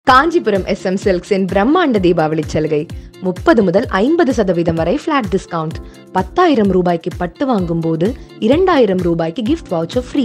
Kanchipuram S M சில்க்ஸின் பிரம்மாண்ட தீபாவளி சலுகை முப்பது முதல் ஐம்பது சதவீதம் வரை ஃபிளாட் டிஸ்கவுண்ட் பத்தாயிரம் ரூபாய்க்கு பட்டு வாங்கும் போது இரண்டாயிரம் ரூபாய்க்கு கிஃப்ட் வவுச்சர் ஃப்ரீ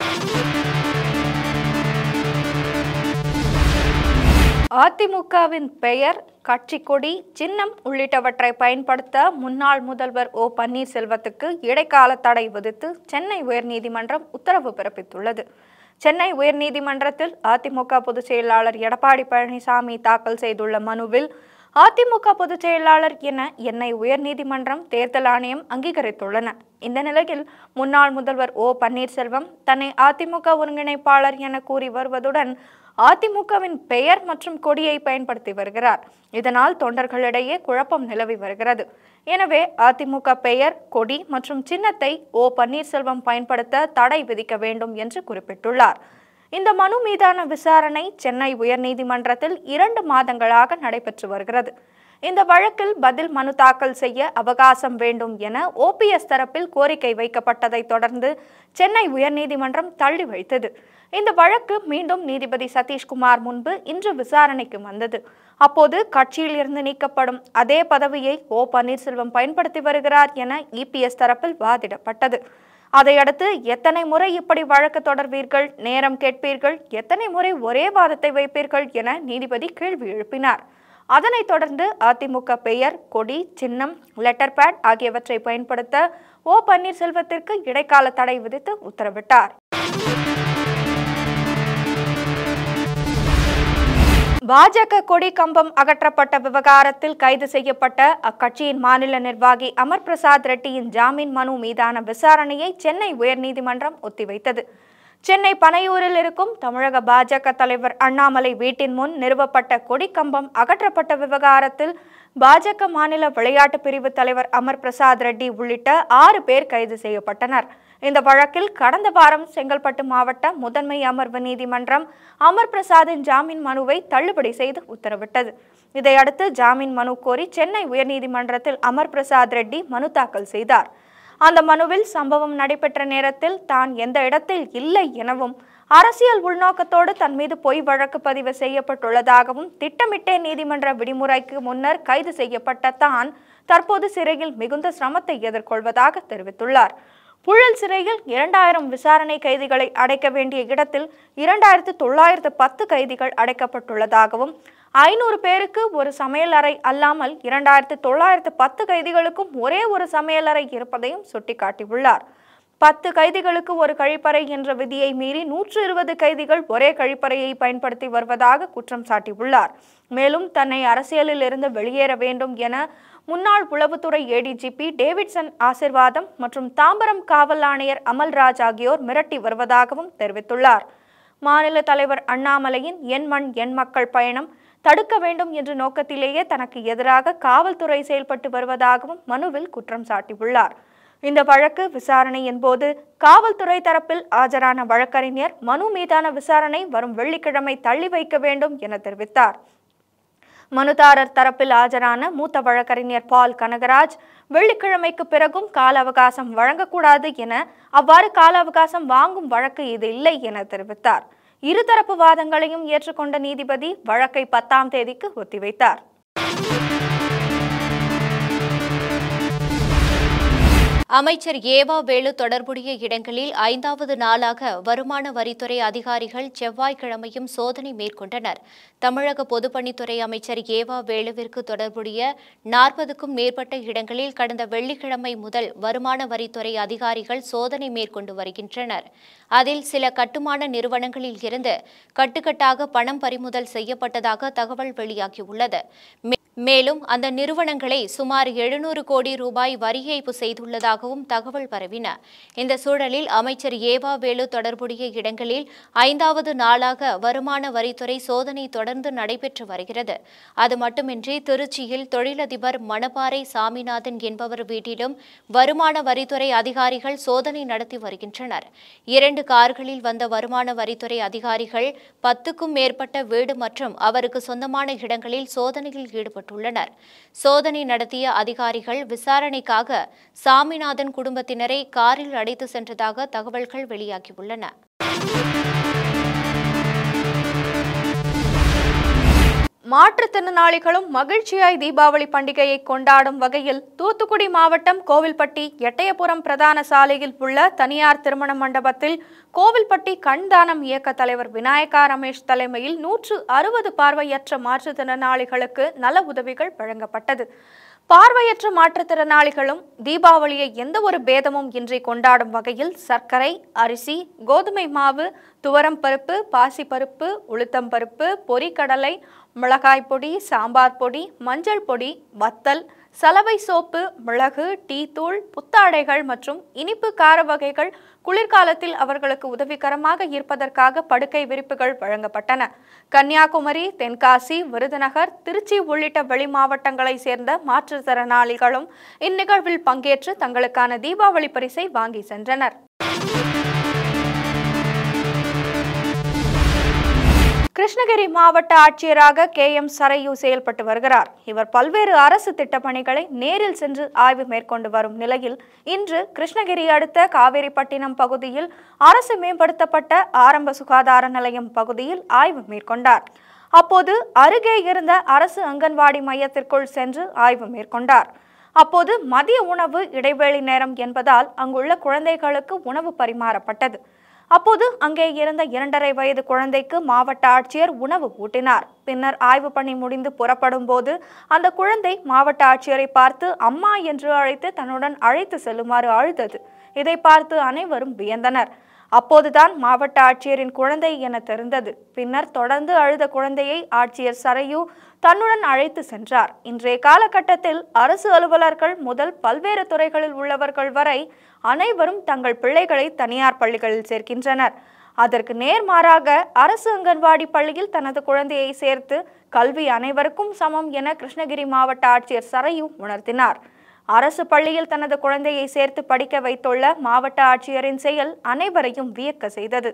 அதிமுகவின் பெயர் கட்சி கொடி சின்னம் உள்ளிட்டவற்றை பயன்படுத்த முன்னாள் முதல்வர் ஓ பன்னீர்செல்வத்துக்கு இடைக்கால தடை விதித்து சென்னை உயர்நீதிமன்றம் உத்தரவு பிறப்பித்துள்ளது சென்னை உயர்நீதிமன்றத்தில் அதிமுக பொதுச் செயலாளர் எடப்பாடி பழனிசாமி தாக்கல் செய்துள்ள மனுவில் அதிமுக பொதுச் செயலாளர் என என்னை உயர்நீதிமன்றம் தேர்தல் ஆணையம் அங்கீகரித்துள்ளன இந்த நிலையில் முன்னாள் முதல்வர் ஓ பன்னீர்செல்வம் தன்னை அதிமுக ஒருங்கிணைப்பாளர் என கூறி வருவதுடன் அதிமுகவின் பெயர் மற்றும் கொடியை பயன்படுத்தி வருகிறார் இதனால் தொண்டர்களிடையே குழப்பம் நிலவி வருகிறது எனவே அதிமுக பெயர் கொடி மற்றும் சின்னத்தை ஓ பன்னீர்செல்வம் பயன்படுத்த தடை விதிக்க வேண்டும் என்று குறிப்பிட்டுள்ளார் இந்த மனு மீதான விசாரணை சென்னை உயர்நீதிமன்றத்தில் இரண்டு மாதங்களாக நடைபெற்று வருகிறது இந்த வழக்கில் பதில் மனு தாக்கல் செய்ய அவகாசம் வேண்டும் என ஓபிஎஸ் தரப்பில் கோரிக்கை வைக்கப்பட்டதை தொடர்ந்து சென்னை உயர்நீதிமன்றம் தள்ளி வைத்தது இந்த வழக்கு மீண்டும் நீதிபதி சதீஷ்குமார் முன்பு இன்று விசாரணைக்கு வந்தது அப்போது கட்சியில் இருந்து நீக்கப்படும் அதே பதவியை ஓ பன்னீர்செல்வம் பயன்படுத்தி வருகிறார் என இபிஎஸ் தரப்பில் வாதிடப்பட்டது அதையடுத்து எத்தனை முறை இப்படி வழக்கு தொடர்வீர்கள் நேரம் கேட்பீர்கள் எத்தனை முறை ஒரே வாதத்தை வைப்பீர்கள் என நீதிபதி கேள்வி எழுப்பினார் அதனைத் தொடர்ந்து அதிமுக பெயர் கொடி சின்னம் லெட்டர் பேட் ஆகியவற்றை பயன்படுத்த ஓ பன்னீர்செல்வத்திற்கு இடைக்கால தடை விதித்து உத்தரவிட்டார் பாஜக கொடி கம்பம் அகற்றப்பட்ட விவகாரத்தில் கைது செய்யப்பட்ட அக்கட்சியின் மாநில நிர்வாகி அமர் பிரசாத் ரெட்டியின் ஜாமீன் மனு மீதான விசாரணையை சென்னை உயர்நீதிமன்றம் ஒத்திவைத்தது சென்னை பனையூரில் இருக்கும் தமிழக பாஜக தலைவர் அண்ணாமலை வீட்டின் முன் நிறுவப்பட்ட கொடி கம்பம் அகற்றப்பட்ட விவகாரத்தில் பாஜக மாநில விளையாட்டு பிரிவு தலைவர் அமர் பிரசாத் ரெட்டி உள்ளிட்ட ஆறு பேர் கைது செய்யப்பட்டனர் இந்த வழக்கில் கடந்த வாரம் செங்கல்பட்டு மாவட்ட முதன்மை அமர்வு நீதிமன்றம் அமர் பிரசாத்தின் ஜாமீன் மனுவை தள்ளுபடி செய்து உத்தரவிட்டது இதையடுத்து ஜாமீன் மனு கோரி சென்னை உயர்நீதிமன்றத்தில் அமர் பிரசாத் ரெட்டி மனு தாக்கல் செய்தார் அந்த மனுவில் சம்பவம் நடைபெற்ற நேரத்தில் தான் எந்த இடத்தில் இல்லை எனவும் அரசியல் உள்நோக்கத்தோடு தன் மீது பொய் வழக்கு பதிவு செய்யப்பட்டுள்ளதாகவும் திட்டமிட்டே நீதிமன்ற விடுமுறைக்கு முன்னர் கைது செய்யப்பட்ட தான் தற்போது சிறையில் மிகுந்த சிரமத்தை எதிர்கொள்வதாக தெரிவித்துள்ளார் புழல் சிறையில் இரண்டாயிரம் விசாரணை கைதிகளை அடைக்க வேண்டிய இடத்தில் இரண்டாயிரத்து தொள்ளாயிரத்து பத்து கைதிகள் அடைக்கப்பட்டுள்ளதாகவும் ஐநூறு பேருக்கு ஒரு சமையலறை அல்லாமல் இரண்டாயிரத்து தொள்ளாயிரத்து பத்து கைதிகளுக்கும் ஒரே ஒரு சமையலறை இருப்பதையும் சுட்டிக்காட்டியுள்ளார் பத்து கைதிகளுக்கு ஒரு கழிப்பறை என்ற விதியை மீறி நூற்று இருபது கைதிகள் ஒரே கழிப்பறையை பயன்படுத்தி வருவதாக குற்றம் சாட்டியுள்ளார் மேலும் தன்னை அரசியலில் இருந்து வெளியேற வேண்டும் என முன்னாள் உளவுத்துறை ஏடிஜிபி டேவிட்சன் ஆசிர்வாதம் மற்றும் தாம்பரம் காவல் ஆணையர் அமல்ராஜ் ஆகியோர் மிரட்டி வருவதாகவும் தெரிவித்துள்ளார் மாநில தலைவர் அண்ணாமலையின் என் மண் என் மக்கள் பயணம் தடுக்க வேண்டும் என்ற நோக்கத்திலேயே தனக்கு எதிராக காவல்துறை செயல்பட்டு வருவதாகவும் மனுவில் குற்றம் சாட்டியுள்ளார் இந்த வழக்கு விசாரணையின் போது காவல்துறை தரப்பில் ஆஜரான வழக்கறிஞர் மனு மீதான விசாரணை வரும் வெள்ளிக்கிழமை தள்ளி வைக்க வேண்டும் என தெரிவித்தார் மனுதாரர் தரப்பில் ஆஜரான மூத்த வழக்கறிஞர் பால் கனகராஜ் வெள்ளிக்கிழமைக்கு பிறகும் கால அவகாசம் வழங்கக்கூடாது என அவ்வாறு கால அவகாசம் வாங்கும் வழக்கு இது இல்லை என தெரிவித்தார் இருதரப்பு வாதங்களையும் ஏற்றுக்கொண்ட நீதிபதி வழக்கை பத்தாம் தேதிக்கு ஒத்திவைத்தார் அமைச்சர் ஏவா வேலு தொடர்புடைய இடங்களில் ஐந்தாவது நாளாக வருமான வரித்துறை அதிகாரிகள் செவ்வாய்க்கிழமையும் சோதனை மேற்கொண்டனர் தமிழக பொதுப்பணித்துறை அமைச்சர் ஏவா வேலுவிற்கு தொடர்புடைய நாற்பதுக்கும் மேற்பட்ட இடங்களில் கடந்த வெள்ளிக்கிழமை முதல் வருமான வரித்துறை அதிகாரிகள் சோதனை மேற்கொண்டு வருகின்றனர் அதில் சில கட்டுமான நிறுவனங்களில் இருந்து கட்டுக்கட்டாக பணம் பறிமுதல் செய்யப்பட்டதாக தகவல் வெளியாகியுள்ளது மே- மேலும் அந்த நிறுவனங்களை சுமார் எழுநூறு கோடி ரூபாய் வரி ஏய்ப்பு செய்துள்ளதாகவும் தகவல் பரவின இந்த சூழலில் அமைச்சர் ஏவா வேலு தொடர்புடைய இடங்களில் ஐந்தாவது நாளாக வருமான வரித்துறை சோதனை தொடர்ந்து நடைபெற்று வருகிறது அது மட்டுமின்றி திருச்சியில் தொழிலதிபர் மணப்பாறை சாமிநாதன் என்பவர் வீட்டிலும் வருமான வரித்துறை அதிகாரிகள் சோதனை நடத்தி வருகின்றனர் இரண்டு கார்களில் வந்த வருமான வரித்துறை அதிகாரிகள் பத்துக்கும் மேற்பட்ட வீடு மற்றும் அவருக்கு சொந்தமான இடங்களில் சோதனையில் ஈடுபட்டுள்ளனர் சோதனை நடத்திய அதிகாரிகள் விசாரணைக்காக சாமிநாதன் குடும்பத்தினரை காரில் அழைத்து சென்றதாக தகவல்கள் வெளியாகியுள்ளன மாற்றுத்திறனாளிகளும் மகிழ்ச்சியாய் தீபாவளி பண்டிகையை கொண்டாடும் வகையில் தூத்துக்குடி மாவட்டம் கோவில்பட்டி எட்டயபுரம் பிரதான சாலையில் உள்ள தனியார் திருமண மண்டபத்தில் கோவில்பட்டி கண் தானம் இயக்க தலைவர் விநாயகா ரமேஷ் தலைமையில் நூற்று அறுபது பார்வையற்ற மாற்றுத்திறனாளிகளுக்கு நல உதவிகள் வழங்கப்பட்டது பார்வையற்ற மாற்றுத்திறனாளிகளும் தீபாவளியை எந்த ஒரு பேதமும் இன்றி கொண்டாடும் வகையில் சர்க்கரை அரிசி கோதுமை மாவு துவரம் பருப்பு பாசிப்பருப்பு உளுத்தம் பருப்பு பொரிக்கடலை மிளகாய் பொடி சாம்பார் பொடி மஞ்சள் பொடி வத்தல் சலவை சோப்பு மிளகு டீ தூள் புத்தாடைகள் மற்றும் இனிப்பு கார வகைகள் குளிர்காலத்தில் அவர்களுக்கு உதவிகரமாக இருப்பதற்காக படுக்கை விரிப்புகள் வழங்கப்பட்டன கன்னியாகுமரி தென்காசி விருதுநகர் திருச்சி உள்ளிட்ட வெளி மாவட்டங்களைச் சேர்ந்த மாற்றுத்திறனாளிகளும் இந்நிகழ்வில் பங்கேற்று தங்களுக்கான தீபாவளி பரிசை வாங்கி சென்றனர் கிருஷ்ணகிரி மாவட்ட ஆட்சியராக கே எம் சரையு செயல்பட்டு வருகிறார் இவர் பல்வேறு அரசு திட்டப்பணிகளை நேரில் சென்று ஆய்வு மேற்கொண்டு வரும் நிலையில் இன்று கிருஷ்ணகிரி அடுத்த காவேரிப்பட்டினம் பகுதியில் அரசு மேம்படுத்தப்பட்ட ஆரம்ப சுகாதார நிலையம் பகுதியில் ஆய்வு மேற்கொண்டார் அப்போது அருகே இருந்த அரசு அங்கன்வாடி மையத்திற்குள் சென்று ஆய்வு மேற்கொண்டார் அப்போது மதிய உணவு இடைவேளை நேரம் என்பதால் அங்குள்ள குழந்தைகளுக்கு உணவு பரிமாறப்பட்டது அப்போது அங்கே இருந்த இரண்டரை வயது குழந்தைக்கு மாவட்ட ஆட்சியர் உணவு ஊட்டினார் பின்னர் ஆய்வு பணி முடிந்து புறப்படும் போது அந்த குழந்தை மாவட்ட ஆட்சியரை பார்த்து அம்மா என்று அழைத்து தன்னுடன் அழைத்து செல்லுமாறு அழுதது இதை பார்த்து அனைவரும் வியந்தனர் அப்போதுதான் மாவட்ட ஆட்சியரின் குழந்தை என தெரிந்தது பின்னர் தொடர்ந்து அழுத குழந்தையை ஆட்சியர் சரையு தன்னுடன் அழைத்து சென்றார் இன்றைய காலகட்டத்தில் அரசு அலுவலர்கள் முதல் பல்வேறு துறைகளில் உள்ளவர்கள் வரை அனைவரும் தங்கள் பிள்ளைகளை தனியார் பள்ளிகளில் சேர்க்கின்றனர் அதற்கு நேர்மாறாக அரசு அங்கன்வாடி பள்ளியில் தனது குழந்தையை சேர்த்து கல்வி அனைவருக்கும் சமம் என கிருஷ்ணகிரி மாவட்ட ஆட்சியர் சரையு உணர்த்தினார் அரசு பள்ளியில் தனது குழந்தையை சேர்த்து படிக்க வைத்துள்ள மாவட்ட ஆட்சியரின் செயல் அனைவரையும் வியக்க செய்தது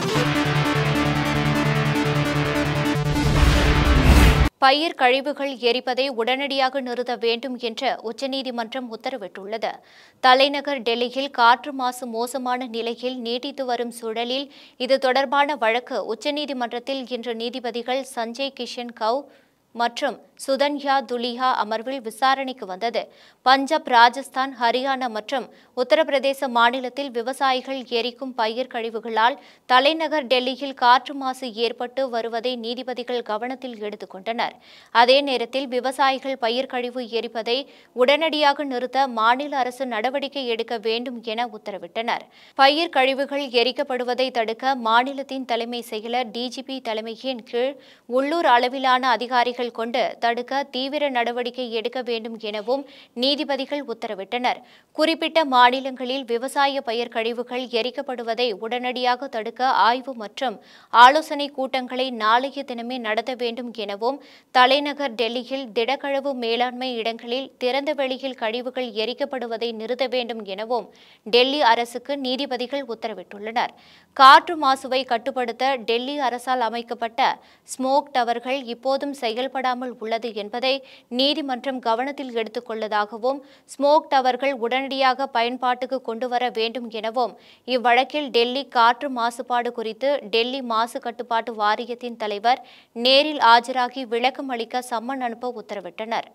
பயிர் கழிவுகள் எரிப்பதை உடனடியாக நிறுத்த வேண்டும் என்று உச்சநீதிமன்றம் உத்தரவிட்டுள்ளது தலைநகர் டெல்லியில் காற்று மாசு மோசமான நிலையில் நீட்டித்து வரும் சூழலில் இது தொடர்பான வழக்கு உச்சநீதிமன்றத்தில் இன்று நீதிபதிகள் சஞ்சய் கிஷன் கவ் மற்றும் சுதன்யா துலிஹா அமர்வில் விசாரணைக்கு வந்தது பஞ்சாப் ராஜஸ்தான் ஹரியானா மற்றும் உத்தரப்பிரதேச மாநிலத்தில் விவசாயிகள் எரிக்கும் பயிர் கழிவுகளால் தலைநகர் டெல்லியில் காற்று மாசு ஏற்பட்டு வருவதை நீதிபதிகள் கவனத்தில் எடுத்துக்கொண்டனர் அதே நேரத்தில் விவசாயிகள் பயிர் கழிவு எரிப்பதை உடனடியாக நிறுத்த மாநில அரசு நடவடிக்கை எடுக்க வேண்டும் என உத்தரவிட்டனர் பயிர் கழிவுகள் எரிக்கப்படுவதை தடுக்க மாநிலத்தின் தலைமை செயலர் டிஜிபி தலைமையின் கீழ் உள்ளூர் அளவிலான அதிகாரிகள் கொண்டு தடுக்க தீவிர நடவடிக்கை எடுக்க வேண்டும் எனவும் நீதிபதிகள் உத்தரவிட்டனர் குறிப்பிட்ட மாநிலங்களில் விவசாய பயிர் கழிவுகள் எரிக்கப்படுவதை உடனடியாக தடுக்க ஆய்வு மற்றும் ஆலோசனை கூட்டங்களை நாளைய தினமே நடத்த வேண்டும் எனவும் தலைநகர் டெல்லியில் திடக்கழிவு மேலாண்மை இடங்களில் திறந்த வெளியில் கழிவுகள் எரிக்கப்படுவதை நிறுத்த வேண்டும் எனவும் டெல்லி அரசுக்கு நீதிபதிகள் உத்தரவிட்டுள்ளனர் காற்று மாசுவை கட்டுப்படுத்த டெல்லி அரசால் அமைக்கப்பட்ட ஸ்மோக் டவர்கள் இப்போதும் செயல்படாமல் உள்ளது என்பதை நீதிமன்றம் கவனத்தில் எடுத்துக்கொள்ளதாகவும் ஸ்மோக் டவர்கள் உடனடியாக பயன்பாட்டுக்கு கொண்டுவர வேண்டும் எனவும் இவ்வழக்கில் டெல்லி காற்று மாசுபாடு குறித்து டெல்லி மாசு கட்டுப்பாட்டு வாரியத்தின் தலைவர் நேரில் ஆஜராகி விளக்கம் அளிக்க சம்மன் அனுப்ப உத்தரவிட்டனர்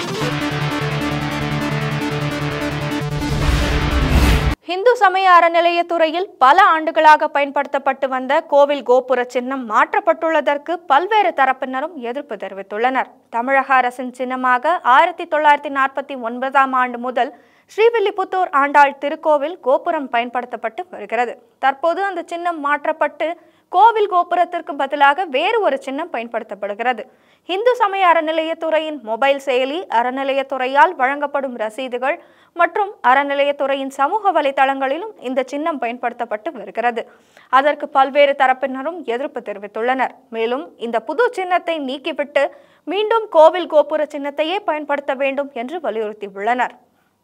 இந்து சமய அறநிலையத்துறையில் பல ஆண்டுகளாக பயன்படுத்தப்பட்டு வந்த கோவில் கோபுர சின்னம் மாற்றப்பட்டுள்ளதற்கு பல்வேறு தரப்பினரும் எதிர்ப்பு தெரிவித்துள்ளனர் தமிழக அரசின் சின்னமாக ஆயிரத்தி தொள்ளாயிரத்தி நாற்பத்தி ஒன்பதாம் ஆண்டு முதல் ஸ்ரீவில்லிபுத்தூர் ஆண்டாள் திருக்கோவில் கோபுரம் பயன்படுத்தப்பட்டு வருகிறது தற்போது அந்த சின்னம் மாற்றப்பட்டு கோவில் கோபுரத்திற்கு பதிலாக வேறு ஒரு சின்னம் பயன்படுத்தப்படுகிறது இந்து சமய அறநிலையத்துறையின் மொபைல் செயலி அறநிலையத்துறையால் வழங்கப்படும் ரசீதுகள் மற்றும் அறநிலையத்துறையின் சமூக வலைதளங்களிலும் இந்த சின்னம் பயன்படுத்தப்பட்டு வருகிறது அதற்கு பல்வேறு தரப்பினரும் எதிர்ப்பு தெரிவித்துள்ளனர் மேலும் இந்த புது சின்னத்தை நீக்கிவிட்டு மீண்டும் கோவில் கோபுர சின்னத்தையே பயன்படுத்த வேண்டும் என்று வலியுறுத்தியுள்ளனர்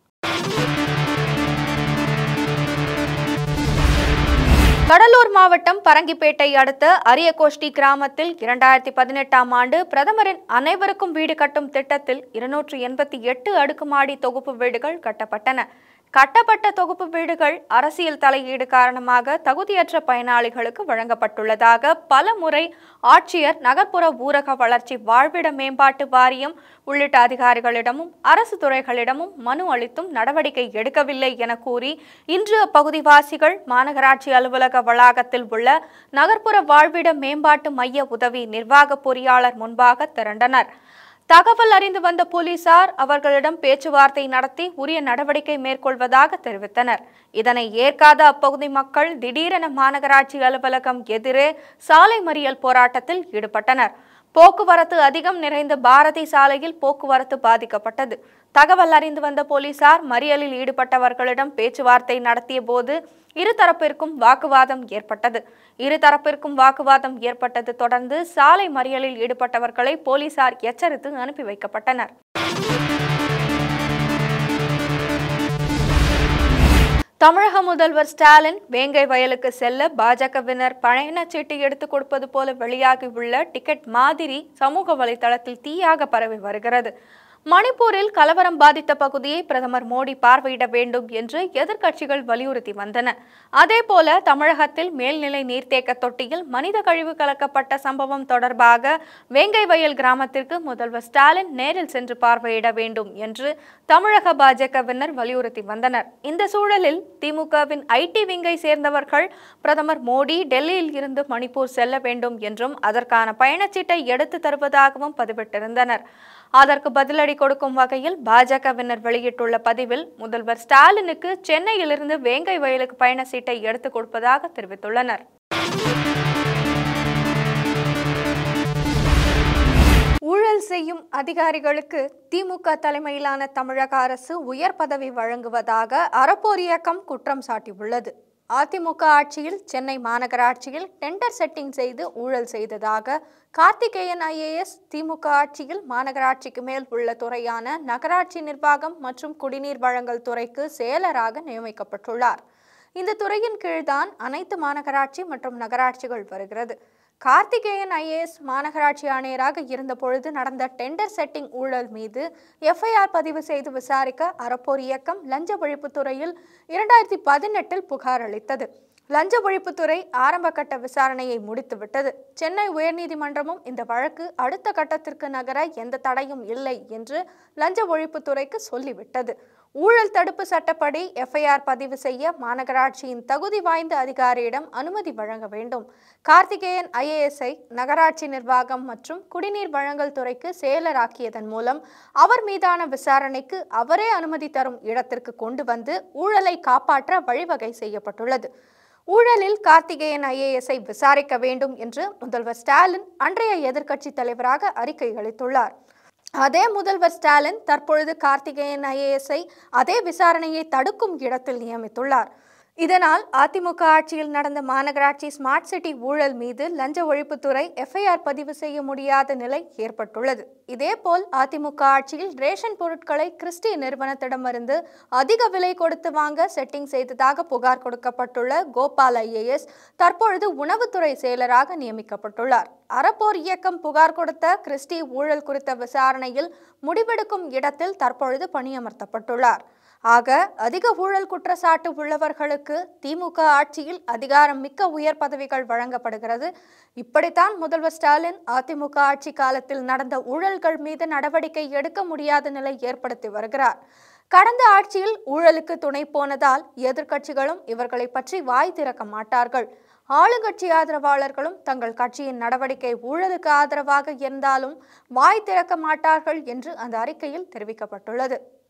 கடலூர் மாவட்டம் பரங்கிப்பேட்டை அடுத்த அரியகோஷ்டி கிராமத்தில் இரண்டாயிரத்தி பதினெட்டாம் ஆண்டு பிரதமரின் அனைவருக்கும் வீடு கட்டும் திட்டத்தில் இருநூற்று எண்பத்தி எட்டு அடுக்குமாடி தொகுப்பு வீடுகள் கட்டப்பட்டன கட்டப்பட்ட தொகுப்பு வீடுகள் அரசியல் தலையீடு காரணமாக தகுதியற்ற பயனாளிகளுக்கு வழங்கப்பட்டுள்ளதாக பல முறை ஆட்சியர் நகர்ப்புற ஊரக வளர்ச்சி வாழ்விட மேம்பாட்டு வாரியம் உள்ளிட்ட அதிகாரிகளிடமும் அரசு துறைகளிடமும் மனு அளித்தும் நடவடிக்கை எடுக்கவில்லை என கூறி இன்று அப்பகுதிவாசிகள் மாநகராட்சி அலுவலக வளாகத்தில் உள்ள நகர்ப்புற வாழ்விட மேம்பாட்டு மைய உதவி நிர்வாக பொறியாளர் முன்பாக திரண்டனர் தகவல் அறிந்து வந்த போலீசார் அவர்களிடம் பேச்சுவார்த்தை நடத்தி உரிய நடவடிக்கை மேற்கொள்வதாக தெரிவித்தனர் இதனை ஏற்காத அப்பகுதி மக்கள் திடீரென மாநகராட்சி அலுவலகம் எதிரே சாலை மறியல் போராட்டத்தில் ஈடுபட்டனர் போக்குவரத்து அதிகம் நிறைந்த பாரதி சாலையில் போக்குவரத்து பாதிக்கப்பட்டது தகவல் அறிந்து வந்த போலீசார் மறியலில் ஈடுபட்டவர்களிடம் பேச்சுவார்த்தை நடத்திய போது இருதரப்பிற்கும் வாக்குவாதம் ஏற்பட்டது இருதரப்பிற்கும் வாக்குவாதம் ஏற்பட்டது தொடர்ந்து சாலை மறியலில் ஈடுபட்டவர்களை போலீசார் எச்சரித்து அனுப்பி வைக்கப்பட்டனர் தமிழக முதல்வர் ஸ்டாலின் வேங்கை வயலுக்கு செல்ல பாஜகவினர் பயணச்சீட்டு எடுத்துக் கொடுப்பது போல வெளியாகியுள்ள டிக்கெட் மாதிரி சமூக வலைதளத்தில் தீயாக பரவி வருகிறது மணிப்பூரில் கலவரம் பாதித்த பகுதியை பிரதமர் மோடி பார்வையிட வேண்டும் என்று எதிர்க்கட்சிகள் வலியுறுத்தி வந்தன அதேபோல தமிழகத்தில் மேல்நிலை நீர்த்தேக்க தொட்டியில் மனித கழிவு கலக்கப்பட்ட சம்பவம் தொடர்பாக வேங்கை வயல் கிராமத்திற்கு முதல்வர் ஸ்டாலின் நேரில் சென்று பார்வையிட வேண்டும் என்று தமிழக பாஜகவினர் வலியுறுத்தி வந்தனர் இந்த சூழலில் திமுகவின் ஐடி விங்கை சேர்ந்தவர்கள் பிரதமர் மோடி டெல்லியில் இருந்து மணிப்பூர் செல்ல வேண்டும் என்றும் அதற்கான பயணச்சீட்டை எடுத்து தருவதாகவும் பதிவிட்டிருந்தனர் அதற்கு பதிலடி கொடுக்கும் வகையில் பாஜகவினர் வெளியிட்டுள்ள பதிவில் முதல்வர் ஸ்டாலினுக்கு சென்னையிலிருந்து வேங்கை வயலுக்கு பயண சீட்டை எடுத்துக் கொடுப்பதாக தெரிவித்துள்ளனர் ஊழல் செய்யும் அதிகாரிகளுக்கு திமுக தலைமையிலான தமிழக அரசு உயர் பதவி வழங்குவதாக அறப்போர் இயக்கம் குற்றம் சாட்டியுள்ளது அதிமுக ஆட்சியில் சென்னை மாநகராட்சியில் டெண்டர் செட்டிங் செய்து ஊழல் செய்ததாக கார்த்திகேயன் ஐஏஎஸ் திமுக ஆட்சியில் மாநகராட்சிக்கு மேல் உள்ள துறையான நகராட்சி நிர்வாகம் மற்றும் குடிநீர் வழங்கல் துறைக்கு செயலராக நியமிக்கப்பட்டுள்ளார் இந்த துறையின் கீழ்தான் அனைத்து மாநகராட்சி மற்றும் நகராட்சிகள் வருகிறது கார்த்திகேயன் ஐஏஎஸ் மாநகராட்சி ஆணையராக இருந்த பொழுது நடந்த டெண்டர் செட்டிங் ஊழல் மீது எஃப்ஐஆர் பதிவு செய்து விசாரிக்க அறப்போர் இயக்கம் லஞ்ச ஒழிப்புத்துறையில் இரண்டாயிரத்தி பதினெட்டில் புகார் அளித்தது லஞ்ச ஒழிப்புத்துறை ஆரம்ப கட்ட விசாரணையை முடித்துவிட்டது சென்னை உயர்நீதிமன்றமும் இந்த வழக்கு அடுத்த கட்டத்திற்கு நகர எந்த தடையும் இல்லை என்று லஞ்ச ஒழிப்புத்துறைக்கு சொல்லிவிட்டது ஊழல் தடுப்பு சட்டப்படி எஃப்ஐஆர் பதிவு செய்ய மாநகராட்சியின் தகுதி வாய்ந்த அதிகாரியிடம் அனுமதி வழங்க வேண்டும் கார்த்திகேயன் ஐஏஎஸ்ஐ நகராட்சி நிர்வாகம் மற்றும் குடிநீர் வழங்கல் துறைக்கு செயலராக்கியதன் மூலம் அவர் மீதான விசாரணைக்கு அவரே அனுமதி தரும் இடத்திற்கு கொண்டு வந்து ஊழலை காப்பாற்ற வழிவகை செய்யப்பட்டுள்ளது ஊழலில் கார்த்திகேயன் ஐஏஎஸ்ஐ விசாரிக்க வேண்டும் என்று முதல்வர் ஸ்டாலின் அன்றைய எதிர்க்கட்சி தலைவராக அறிக்கை அளித்துள்ளார் அதே முதல்வர் ஸ்டாலின் தற்பொழுது கார்த்திகேயன் ஐஏஎஸ்ஐ அதே விசாரணையை தடுக்கும் இடத்தில் நியமித்துள்ளார் இதனால் அதிமுக ஆட்சியில் நடந்த மாநகராட்சி ஸ்மார்ட் சிட்டி ஊழல் மீது லஞ்ச ஒழிப்புத்துறை எஃப்ஐஆர் பதிவு செய்ய முடியாத நிலை ஏற்பட்டுள்ளது இதேபோல் அதிமுக ஆட்சியில் ரேஷன் பொருட்களை கிறிஸ்டி நிறுவனத்திடமிருந்து அதிக விலை கொடுத்து வாங்க செட்டிங் செய்ததாக புகார் கொடுக்கப்பட்டுள்ள கோபால் ஐஏஎஸ் தற்பொழுது உணவுத்துறை செயலராக நியமிக்கப்பட்டுள்ளார் அறப்போர் இயக்கம் புகார் கொடுத்த கிறிஸ்டி ஊழல் குறித்த விசாரணையில் முடிவெடுக்கும் இடத்தில் தற்பொழுது பணியமர்த்தப்பட்டுள்ளார் ஆக அதிக ஊழல் குற்றச்சாட்டு உள்ளவர்களுக்கு திமுக ஆட்சியில் அதிகாரம் மிக்க உயர் பதவிகள் வழங்கப்படுகிறது இப்படித்தான் முதல்வர் ஸ்டாலின் அதிமுக ஆட்சி காலத்தில் நடந்த ஊழல்கள் மீது நடவடிக்கை எடுக்க முடியாத நிலை ஏற்படுத்தி வருகிறார் கடந்த ஆட்சியில் ஊழலுக்கு துணை போனதால் எதிர்க்கட்சிகளும் இவர்களை பற்றி வாய் திறக்க மாட்டார்கள் ஆளுங்கட்சி ஆதரவாளர்களும் தங்கள் கட்சியின் நடவடிக்கை ஊழலுக்கு ஆதரவாக இருந்தாலும் வாய் திறக்க மாட்டார்கள் என்று அந்த அறிக்கையில் தெரிவிக்கப்பட்டுள்ளது